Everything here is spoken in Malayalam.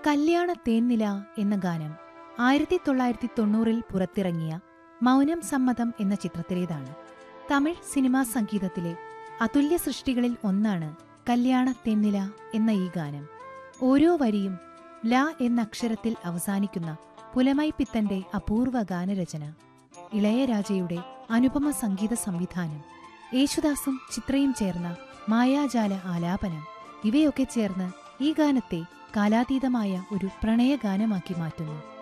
കല്യാണ തേൻനില എന്ന ഗാനം ആയിരത്തി തൊള്ളായിരത്തി തൊണ്ണൂറിൽ പുറത്തിറങ്ങിയ മൗനം സമ്മതം എന്ന ചിത്രത്തിലേതാണ് തമിഴ് സിനിമാ സംഗീതത്തിലെ അതുല്യ സൃഷ്ടികളിൽ ഒന്നാണ് കല്യാണ തെന്നില എന്ന ഈ ഗാനം ഓരോ വരിയും ല എന്ന അക്ഷരത്തിൽ അവസാനിക്കുന്ന പുലമൈ പിത്തന്റെ അപൂർവ ഗാനരചന ഇളയരാജയുടെ അനുപമ സംഗീത സംവിധാനം യേശുദാസും ചിത്രയും ചേർന്ന മായാജാല ആലാപനം ഇവയൊക്കെ ചേർന്ന് ഈ ഗാനത്തെ കാലാതീതമായ ഒരു പ്രണയഗാനമാക്കി മാറ്റുന്നു